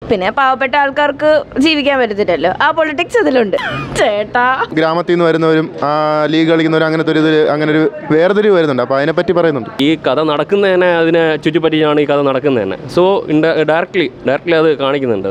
പിന്നെ പാവപ്പെട്ട ആൾക്കാർക്ക് ജീവിക്കാൻ പറ്റത്തില്ലല്ലോ ആ പൊളിറ്റിക്സ് ഇതിലുണ്ട് ചേട്ടാ ഗ്രാമത്തിൽ നിന്ന് വരുന്നവരും ആ, ലീഗ് കളിക്കുന്നവരും അങ്ങനത്തെ ഒരു ഇതിൽ അങ്ങനെ ഒരു വേർതിരിവ് വരുന്നുണ്ട് അപ്പോൾ അതിനെപ്പറ്റി പറയുന്നുണ്ട് ഈ കഥ നടക്കുന്ന തന്നെ അതിനെ ചുറ്റിപ്പറ്റിയാണ് ഈ കഥ നടക്കുന്നത് തന്നെ സോ ഡയറക്ട്ലി ഡയറക്ട്ലി അത് കാണിക്കുന്നുണ്ട് അത്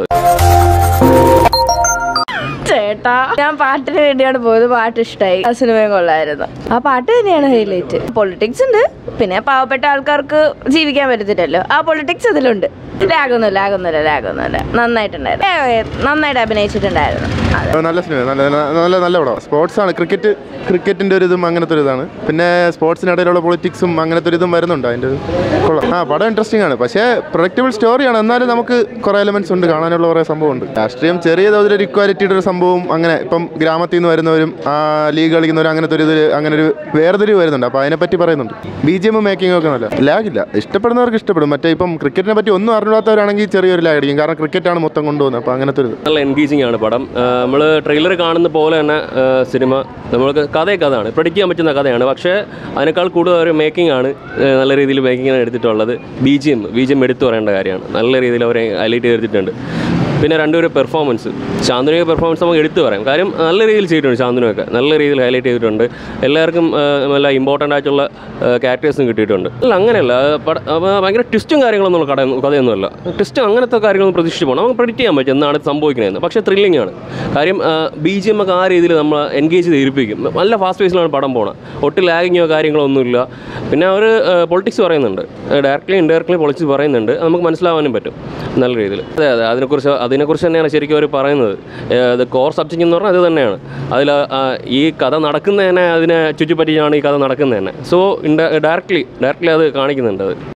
ചേട്ടാ ഞാൻ പാട്ടിന് വേണ്ടിയാണ് പോയത് പാട്ട് ഇഷ്ടമായി ആ സിനിമയും കൊള്ളായിരുന്നു ആ പാട്ട് തന്നെയാണ് ഹൈലൈറ്റ് പൊളിറ്റിക്സ് ഉണ്ട് പിന്നെ പാവപ്പെട്ട ആൾക്കാർക്ക് ജീവിക്കാൻ പറ്റത്തില്ലല്ലോ ആ പൊളിറ്റിക്സ് ഇതിലുണ്ട് ലാഗൊന്നുമില്ല ലാഗൊന്നുമില്ല ലാഗൊന്നുമില്ല നന്നായിട്ടുണ്ടായിരുന്നു ഏ, നന്നായിട്ട് അഭിനയിച്ചിട്ടുണ്ടായിരുന്നു അതെ അപ്പോൾ നല്ല സിനിമ നല്ല നല്ല നല്ല നല്ല പടം സ്പോർട്സ് ആണ് ക്രിക്കറ്റ് ക്രിക്കറ്റിൻ്റെ ഒരു ഇതും അങ്ങനത്തെ ഒരു ഇതാണ് പിന്നെ സ്പോർട്സിനിടയിലുള്ള പൊളിറ്റിക്സും അങ്ങനത്തെ ഒരു ഇതും വരുന്നുണ്ട് അതിൻ്റെ ഒരു കൊള്ളാം ആ പടം ഇൻട്രസ്റ്റിംഗ് ആണ് പക്ഷേ പ്രൊഡക്റ്റബിൾ സ്റ്റോറിയാണ് എന്നാലും നമുക്ക് കുറേ എലമെൻറ്റ്സ് ഉണ്ട് കാണാനുള്ള കുറേ സംഭവമുണ്ട് രാഷ്ട്രീയം ചെറിയ തോതിൽ ഒരു ഇക്വാലിറ്റിയുടെ ഒരു സംഭവം അങ്ങനെ ഇപ്പം ഗ്രാമത്തിൽ നിന്ന് വരുന്നവരും ആ ലീഗ് കളിക്കുന്നവരും അങ്ങനത്തെ ഒരു ഇതിൽ അങ്ങനെ ഒരു വേർതിരിവ് വരുന്നുണ്ട് അപ്പോൾ അതിനെപ്പറ്റി പറയുന്നുണ്ട് ബി ജി എം മേക്കിംഗ് ഒക്കെ നല്ല ലാഗില്ല ഇഷ്ടപ്പെടുന്നവർക്ക് ഇഷ്ടപ്പെടും മറ്റേ ഇപ്പം ക്രിക്കറ്റിനെ പറ്റി ഒന്നും അറിഞ്ഞാത്തവരാണെങ്കിൽ ചെറിയൊരു ലാഗ് അടിക്കും കാരണം ക്രിക്കറ്റാണ് മൊത്തം കൊണ്ടുപോകുന്നത് അപ്പോൾ അങ്ങനത്തെ ഒരു ഇത് നല്ല എൻഗേജിങ് ആണ് പടം നമ്മൾ ട്രെയിലർ കാണുന്ന പോലെ തന്നെ ആ, സിനിമ നമ്മൾക്ക് കഥയെ കഥയാണ് പ്രഡിക്റ്റ് ചെയ്യാൻ പറ്റുന്ന കഥയാണ് പക്ഷേ അതിനേക്കാൾ കൂടുതൽ ഒരു മേക്കിംഗ് ആണ് ആ, നല്ല രീതിയിൽ മേക്കിംഗ് ആണ് എടുത്തിട്ടുള്ളത് B G M B G M എടുത്തു പറയേണ്ട കാര്യമാണ് നല്ല രീതിയിൽ അവരെ ഹൈലൈറ്റ് ചെയ്തിട്ടുണ്ട് പിന്നെ രണ്ടുപേരും പെർഫോമൻസ് ശാന്തനുവിൻ്റെ പെർഫോമൻസ് നമുക്ക് എടുത്തു പറയാം കാര്യം നല്ല രീതിയിൽ ചെയ്തിട്ടുണ്ട് ശാന്തനുവൊക്കെ നല്ല രീതിയിൽ ഹൈലൈറ്റ് ചെയ്തിട്ടുണ്ട് എല്ലാവർക്കും ആ, നല്ല ഇമ്പോർട്ടൻ്റ് ആയിട്ടുള്ള ക്യാരക്ടേഴ്സും കിട്ടിയിട്ടുണ്ട് അല്ല അങ്ങനെയല്ല ആ, പട- ആ, ഭയങ്കര ട്വിസ്റ്റും കാര്യങ്ങളൊന്നും ഉള്ള കട കഥയൊന്നുമല്ല ട്വിസ്റ്റ് അങ്ങനത്തെ കാര്യങ്ങളൊന്നും പ്രതീക്ഷിച്ച് പോകണം നമുക്ക് പ്രെഡിക്റ്റ് ചെയ്യാൻ പറ്റും എന്താണ് സംഭവിക്കുന്നതെന്ന് പക്ഷേ ത്രില്ലിംഗ് ആണ് കാര്യം ബി ജി എം ഒക്കെ ആ രീതിയിൽ നമ്മൾ എൻഗേജ് ചെയ്തിരിപ്പിക്കും നല്ല ഫാസ്റ്റ് പേസിലാണ് പടം പോകണം ഒട്ടും ലാഗിങ്ങോ കാര്യങ്ങളോ ഒന്നുമില്ല പിന്നെ അവർ പൊളിറ്റിക്സ് പറയുന്നുണ്ട് ഡയറക്റ്റ്ലി ഇൻഡയറക്ട്ലി പൊളിറ്റിക്സ് പറയുന്നുണ്ട് അത് നമുക്ക് മനസ്സിലാവാനും പറ്റും നല്ല രീതിയിൽ അതെ അതെ അതിനെക്കുറിച്ച് അതിനെക്കുറിച്ച് തന്നെയാണ് ശരിക്കും അവർ പറയുന്നത് അത് കോർ സബ്ജക്റ്റ് എന്ന് പറഞ്ഞാൽ അത് തന്നെയാണ് അതിൽ ഈ കഥ നടക്കുന്ന തന്നെ അതിനെ ചുറ്റിപ്പറ്റിയാണ് ഈ കഥ നടക്കുന്നത് തന്നെ സോ ഡയറക്ട്ലി ഡയറക്ട്ലി അത് കാണിക്കുന്നുണ്ട് അത്